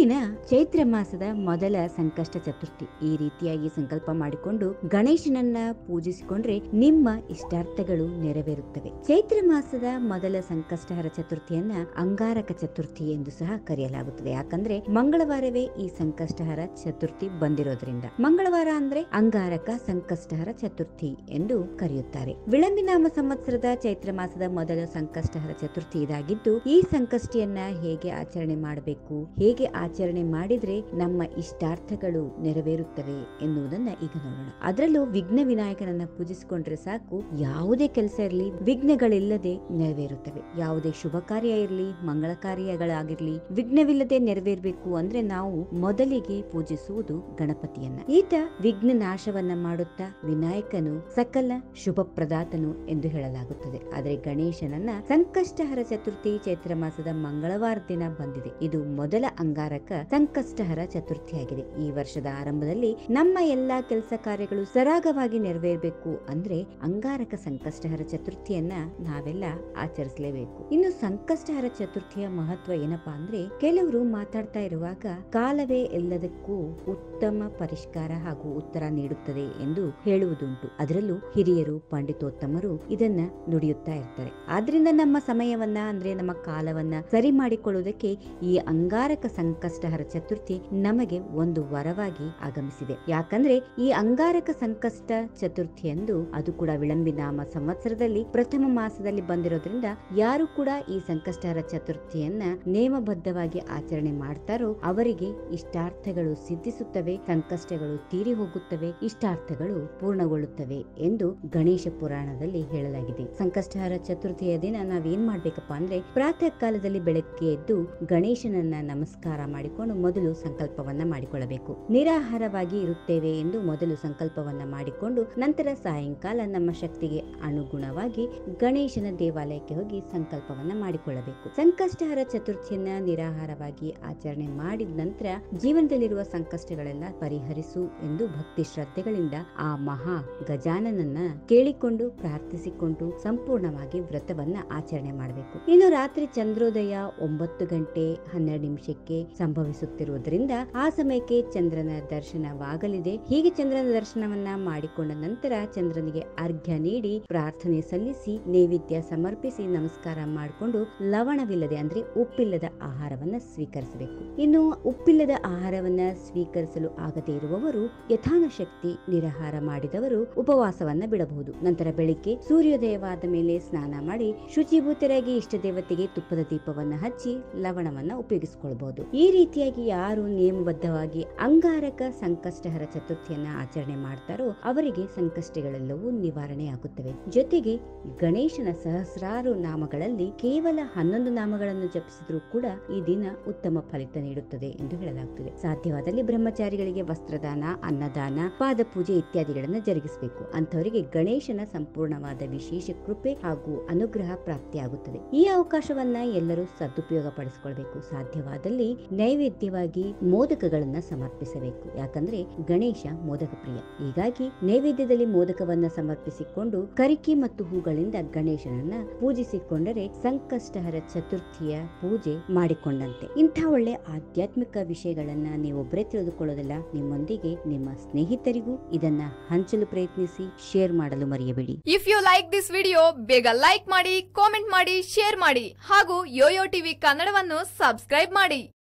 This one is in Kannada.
ದಿನ ಚೈತ್ರ ಮಾಸದ ಮೊದಲ ಸಂಕಷ್ಟ ಚತುರ್ಥಿ ಈ ರೀತಿಯಾಗಿ ಸಂಕಲ್ಪ ಮಾಡಿಕೊಂಡು ಗಣೇಶನನ್ನ ಪೂಜಿಸಿಕೊಂಡ್ರೆ ನಿಮ್ಮ ಇಷ್ಟಾರ್ಥಗಳು ನೆರವೇರುತ್ತವೆ ಚೈತ್ರ ಮಾಸದ ಮೊದಲ ಸಂಕಷ್ಟಹರ ಚತುರ್ಥಿಯನ್ನ ಅಂಗಾರಕ ಚತುರ್ಥಿ ಎಂದು ಸಹ ಕರೆಯಲಾಗುತ್ತದೆ ಯಾಕಂದ್ರೆ ಮಂಗಳವಾರವೇ ಈ ಸಂಕಷ್ಟಹರ ಚತುರ್ಥಿ ಬಂದಿರೋದ್ರಿಂದ ಮಂಗಳವಾರ ಅಂದ್ರೆ ಅಂಗಾರಕ ಸಂಕಷ್ಟಹರ ಚತುರ್ಥಿ ಎಂದು ಕರೆಯುತ್ತಾರೆ ವಿಳಂಬಿನಾಮ ಸಂವತ್ಸರದ ಚೈತ್ರ ಮಾಸದ ಮೊದಲ ಸಂಕಷ್ಟಹರ ಚತುರ್ಥಿ ಇದಾಗಿದ್ದು ಈ ಸಂಕಷ್ಟಿಯನ್ನ ಹೇಗೆ ಆಚರಣೆ ಮಾಡಬೇಕು ಹೇಗೆ ಆಚರಣೆ ಮಾಡಿದ್ರೆ ನಮ್ಮ ಇಷ್ಟಾರ್ಥಗಳು ನೆರವೇರುತ್ತವೆ ಎನ್ನುವುದನ್ನ ಈಗ ನೋಡೋಣ ಅದರಲ್ಲೂ ವಿಘ್ನ ವಿನಾಯಕನನ್ನ ಪೂಜಿಸಿಕೊಂಡ್ರೆ ಸಾಕು ಯಾವುದೇ ಕೆಲಸ ಇರಲಿ ವಿಘ್ನಗಳಿಲ್ಲದೆ ನೆರವೇರುತ್ತವೆ ಯಾವುದೇ ಶುಭ ಕಾರ್ಯ ಇರಲಿ ಮಂಗಳ ಕಾರ್ಯಗಳಾಗಿರ್ಲಿ ವಿಘ್ನವಿಲ್ಲದೆ ನೆರವೇರಬೇಕು ಅಂದ್ರೆ ನಾವು ಮೊದಲಿಗೆ ಪೂಜಿಸುವುದು ಗಣಪತಿಯನ್ನ ಈತ ವಿಘ್ನ ನಾಶವನ್ನ ಮಾಡುತ್ತಾ ವಿನಾಯಕನು ಸಕಲ ಶುಭ ಪ್ರದಾತನು ಎಂದು ಹೇಳಲಾಗುತ್ತದೆ ಆದರೆ ಗಣೇಶನನ್ನ ಸಂಕಷ್ಟಹರ ಚತುರ್ಥಿ ಚೈತ್ರ ಮಾಸದ ಮಂಗಳವಾರ ದಿನ ಬಂದಿದೆ ಇದು ಮೊದಲ ಅಂಗಾರಕ ಸಂಕಷ್ಟಹರ ಚತುರ್ಥಿಯಾಗಿದೆ ಈ ವರ್ಷದ ಆರಂಭದಲ್ಲಿ ನಮ್ಮ ಎಲ್ಲಾ ಕೆಲಸ ಕಾರ್ಯಗಳು ಸರಾಗವಾಗಿ ನೆರವೇರಬೇಕು ಅಂದ್ರೆ ಅಂಗಾರಕ ಸಂಕಷ್ಟಹರ ಚತುರ್ಥಿಯನ್ನ ನಾವೆಲ್ಲ ಆಚರಿಸಲೇಬೇಕು ಇನ್ನು ಸಂಕಷ್ಟಹರ ಚತುರ್ಥಿಯ ಮಹತ್ವ ಏನಪ್ಪಾ ಅಂದ್ರೆ ಕೆಲವರು ಮಾತಾಡ್ತಾ ಇರುವಾಗ ಕಾಲವೇ ಎಲ್ಲದಕ್ಕೂ ಉತ್ತಮ ಪರಿಷ್ಕಾರ ಹಾಗೂ ಉತ್ತರ ನೀಡುತ್ತದೆ ಎಂದು ಹೇಳುವುದುಂಟು ಅದರಲ್ಲೂ ಹಿರಿಯರು ಪಂಡಿತೋತ್ತಮರು ಇದನ್ನ ನುಡಿಯುತ್ತಾ ಇರ್ತಾರೆ ಆದ್ರಿಂದ ನಮ್ಮ ಸಮಯವನ್ನ ಅಂದ್ರೆ ನಮ್ಮ ಕಾಲವನ್ನ ಸರಿ ಮಾಡಿಕೊಳ್ಳುವುದಕ್ಕೆ ಈ ಅಂಗಾರಕ ಸಂಕಷ್ಟಹರ ಚತುರ್ಥಿ ನಮಗೆ ಒಂದು ವರವಾಗಿ ಆಗಮಿಸಿದೆ ಯಾಕಂದ್ರೆ ಈ ಅಂಗಾರಕ ಸಂಕಷ್ಟ ಚತುರ್ಥಿಯಂದು ಅದು ಕೂಡ ವಿಳಂಬಿನಾಮ ಸಂವತ್ಸರದಲ್ಲಿ ಪ್ರಥಮ ಮಾಸದಲ್ಲಿ ಬಂದಿರೋದ್ರಿಂದ ಯಾರು ಕೂಡ ಈ ಸಂಕಷ್ಟಹರ ಚತುರ್ಥಿಯನ್ನ ನೇಮಬದ್ಧವಾಗಿ ಆಚರಣೆ ಮಾಡ್ತಾರೋ ಅವರಿಗೆ ಇಷ್ಟಾರ್ಥಗಳು ಸಿದ್ಧಿಸುತ್ತವೆ ಸಂಕಷ್ಟಗಳು ತೀರಿ ಹೋಗುತ್ತವೆ ಇಷ್ಟಾರ್ಥಗಳು ಪೂರ್ಣಗೊಳ್ಳುತ್ತವೆ ಎಂದು ಗಣೇಶ ಪುರಾಣದಲ್ಲಿ ಹೇಳಲಾಗಿದೆ ಸಂಕಷ್ಟಹರ ಚತುರ್ಥಿಯ ದಿನ ನಾವೇನ್ ಮಾಡ್ಬೇಕಪ್ಪ ಅಂದ್ರೆ ಪ್ರಾತಃ ಕಾಲದಲ್ಲಿ ಬೆಳಗ್ಗೆ ಎದ್ದು ಗಣೇಶನನ್ನ ನಮಸ್ಕಾರ ಮಾಡಿಕೊಂಡು ಮೊದಲು ಸಂಕಲ್ಪವನ್ನ ಮಾಡಿಕೊಳ್ಳಬೇಕು ನಿರಾಹಾರವಾಗಿ ಇರುತ್ತೇವೆ ಎಂದು ಮೊದಲು ಸಂಕಲ್ಪವನ್ನ ಮಾಡಿಕೊಂಡು ನಂತರ ಸಾಯಂಕಾಲ ನಮ್ಮ ಶಕ್ತಿಗೆ ಅನುಗುಣವಾಗಿ ಗಣೇಶನ ದೇವಾಲಯಕ್ಕೆ ಹೋಗಿ ಸಂಕಲ್ಪವನ್ನ ಮಾಡಿಕೊಳ್ಳಬೇಕು ಸಂಕಷ್ಟಹರ ಚತುರ್ಥಿಯನ್ನ ನಿರಾಹಾರವಾಗಿ ಆಚರಣೆ ಮಾಡಿದ ನಂತರ ಜೀವನದಲ್ಲಿರುವ ಸಂಕಷ್ಟಗಳೆಲ್ಲ ಪರಿಹರಿಸು ಎಂದು ಭಕ್ತಿ ಶ್ರದ್ಧೆಗಳಿಂದ ಆ ಮಹಾ ಗಜಾನನನ್ನ ಕೇಳಿಕೊಂಡು ಪ್ರಾರ್ಥಿಸಿಕೊಂಡು ಸಂಪೂರ್ಣವಾಗಿ ವ್ರತವನ್ನ ಆಚರಣೆ ಮಾಡಬೇಕು ಇನ್ನು ರಾತ್ರಿ ಚಂದ್ರೋದಯ ಒಂಬತ್ತು ಗಂಟೆ ಹನ್ನೆರಡು ನಿಮಿಷಕ್ಕೆ ಸಂಭವಿಸುತ್ತಿರುವುದರಿಂದ ಆ ಸಮಯಕ್ಕೆ ಚಂದ್ರನ ದರ್ಶನವಾಗಲಿದೆ ಹೀಗೆ ಚಂದ್ರನ ದರ್ಶನವನ್ನ ಮಾಡಿಕೊಂಡ ನಂತರ ಚಂದ್ರನಿಗೆ ಅರ್ಘ್ಯ ನೀಡಿ ಪ್ರಾರ್ಥನೆ ಸಲ್ಲಿಸಿ ನೈವೇದ್ಯ ಸಮರ್ಪಿಸಿ ನಮಸ್ಕಾರ ಮಾಡಿಕೊಂಡು ಲವಣವಿಲ್ಲದೆ ಅಂದ್ರೆ ಉಪ್ಪಿಲ್ಲದ ಆಹಾರವನ್ನ ಸ್ವೀಕರಿಸಬೇಕು ಇನ್ನು ಉಪ್ಪಿಲ್ಲದ ಆಹಾರವನ್ನ ಸ್ವೀಕರಿಸಲು ಆಗದೇ ಇರುವವರು ಯಥಾನ ಶಕ್ತಿ ನಿರಾಹಾರ ಮಾಡಿದವರು ಉಪವಾಸವನ್ನ ಬಿಡಬಹುದು ನಂತರ ಬೆಳಿಗ್ಗೆ ಸೂರ್ಯೋದಯವಾದ ಮೇಲೆ ಸ್ನಾನ ಮಾಡಿ ಶುಚಿಭೂತರಾಗಿ ಇಷ್ಟ ದೇವತೆಗೆ ತುಪ್ಪದ ದೀಪವನ್ನ ಹಚ್ಚಿ ಲವಣವನ್ನ ಉಪಯೋಗಿಸಿಕೊಳ್ಬಹುದು ಈ ರೀತಿಯಾಗಿ ಯಾರು ನಿಯಮಬದ್ಧವಾಗಿ ಅಂಗಾರಕ ಸಂಕಷ್ಟಹರ ಚತುರ್ಥಿಯನ್ನ ಆಚರಣೆ ಮಾಡ್ತಾರೋ ಅವರಿಗೆ ಸಂಕಷ್ಟಗಳೆಲ್ಲವೂ ನಿವಾರಣೆ ಆಗುತ್ತವೆ ಜೊತೆಗೆ ಗಣೇಶನ ಸಹಸ್ರಾರು ನಾಮಗಳಲ್ಲಿ ಕೇವಲ ಹನ್ನೊಂದು ನಾಮಗಳನ್ನು ಜಪಿಸಿದ್ರೂ ಕೂಡ ಈ ದಿನ ಉತ್ತಮ ಫಲಿತ ನೀಡುತ್ತದೆ ಎಂದು ಹೇಳಲಾಗುತ್ತದೆ ಸಾಧ್ಯವಾದಲ್ಲಿ ಬ್ರಹ್ಮಚಾರಿಗಳಿಗೆ ವಸ್ತ್ರದಾನ ಅನ್ನದಾನ ಪಾದ ಪೂಜೆ ಇತ್ಯಾದಿಗಳನ್ನು ಜರುಗಿಸಬೇಕು ಅಂತವರಿಗೆ ಗಣೇಶನ ಸಂಪೂರ್ಣವಾದ ವಿಶೇಷ ಕೃಪೆ ಹಾಗೂ ಅನುಗ್ರಹ ಪ್ರಾಪ್ತಿಯಾಗುತ್ತದೆ ಈ ಅವಕಾಶವನ್ನ ಎಲ್ಲರೂ ಸದುಪಯೋಗ ಪಡಿಸಿಕೊಳ್ಬೇಕು ಸಾಧ್ಯವಾದಲ್ಲಿ ನೈವೇದ್ಯವಾಗಿ ಮೋದಕಗಳನ್ನ ಸಮರ್ಪಿಸಬೇಕು ಯಾಕಂದ್ರೆ ಗಣೇಶ ಮೋದಕ ಪ್ರಿಯ ಹೀಗಾಗಿ ನೈವೇದ್ಯದಲ್ಲಿ ಮೋದಕವನ್ನ ಸಮರ್ಪಿಸಿಕೊಂಡು ಕರಿಕೆ ಮತ್ತು ಹೂಗಳಿಂದ ಗಣೇಶನನ್ನ ಪೂಜಿಸಿಕೊಂಡರೆ ಸಂಕಷ್ಟಹರ ಚತುರ್ಥಿಯ ಪೂಜೆ ಮಾಡಿಕೊಂಡಂತೆ ಇಂಥ ಒಳ್ಳೆ ಆಧ್ಯಾತ್ಮಿಕ ವಿಷಯಗಳನ್ನ ನೀವೊಬ್ಬರೇ ತಿಳಿದುಕೊಳ್ಳೋದಿಲ್ಲ ನಿಮ್ಮೊಂದಿಗೆ ನಿಮ್ಮ ಸ್ನೇಹಿತರಿಗೂ ಇದನ್ನ ಹಂಚಲು ಪ್ರಯತ್ನಿಸಿ ಶೇರ್ ಮಾಡಲು ಮರೆಯಬೇಡಿ if you like this video ಬೇಗ ಲೈಕ್ ಮಾಡಿ ಕಾಮೆಂಟ್ ಮಾಡಿ ಶೇರ್ ಮಾಡಿ ಹಾಗೂ ಯೋಯೋ ಟಿವಿ ಕನ್ನಡವನ್ನು ಸಬ್ಸ್ಕ್ರೈಬ್ ಮಾಡಿ